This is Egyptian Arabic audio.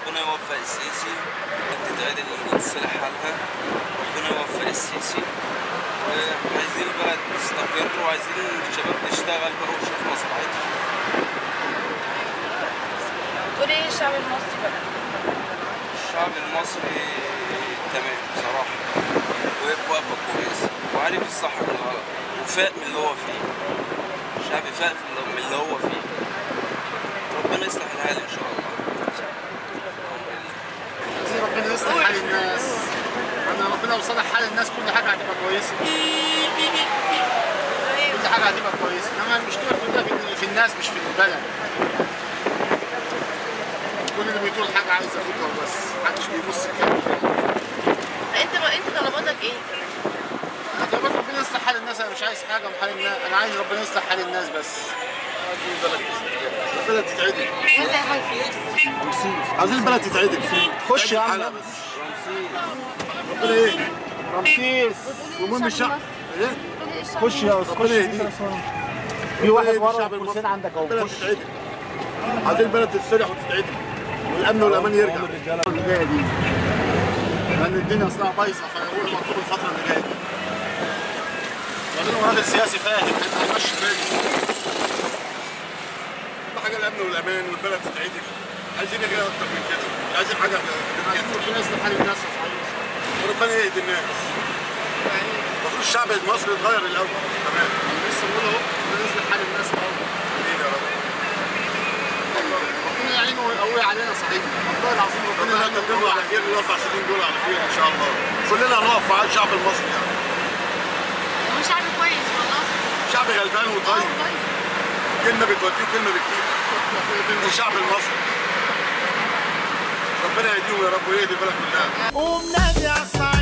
ربنا يوفق السيسي تتعدل النجوم تصلح حالها ربنا يوفق السيسي وعايزين البلد تستقر وعايزين الشباب تشتغل بقى وتشوف مصلحتها تقول ايه الشعب المصري بقى الشعب المصري تمام بصراحة وقف وقفة كويسة وعارف الصح من الغلط وفاق من اللي هو فيه الشعب فاق في اللي- من اللي هو فيه ربنا يصلح الحال إن شاء الله عايزين ربنا يصلح حال الناس لما ربنا يصلح حال الناس كل حاجه هتبقى كويسه كل حاجه هتبقى كويسه انما المشكله كلها في, في الناس مش في البلد كل اللي بيطول حاجه عايز ياخدها وبس محدش بيبص كده انت بقى انت طلباتك ايه انا طلبت ربنا يصلح حال الناس انا مش عايز حاجه من حال الناس انا عايز ربنا يصلح حال الناس بس عايزين البلد تستقر البلد تتعدل وانت يا حاج عايزين البلد تتعدل خش يا عم ربنا ايه رمسيس ومهم الشعب ايه خش يا استاذ ربنا يهديك في واحد ورا الكرسيين عندك اهو البلد تتعدل عايزين البلد تتصلح وتتعدل والامن والامان يرجع اللي جايه دي لان الدنيا اصلا بايظه فهو المطلوب الفتره اللي جايه دي وبعدين هو راجل سياسي فاهم هيبقى هيمشي البلد اهم حاجه الامن والامان والبلد تتعدل عايزين ايه اكتر من كده مش عايزين حاجه عايزين ربنا يصلح حال الناس يا صحيح وربنا يهدي الناس المفروض الشعب المصري يتغير الاول تمام لسه بقول اهو ربنا يصلح حال الناس الاول امين يا رب ربنا يعينه ويقوي علينا صحيح والله العظيم ربنا يعينه ويقوي على خير الاربع سنين دول على خير ان شاء الله كلنا هنقف مع الشعب المصري يعني هو شعب كويس والله شعب غلبان وطيب كلمه بتوديه وكلمه بتجيب الشعب المصري ربنا يهديهم يا رب ويهدي البلد كلها قوم نادي على الصعيد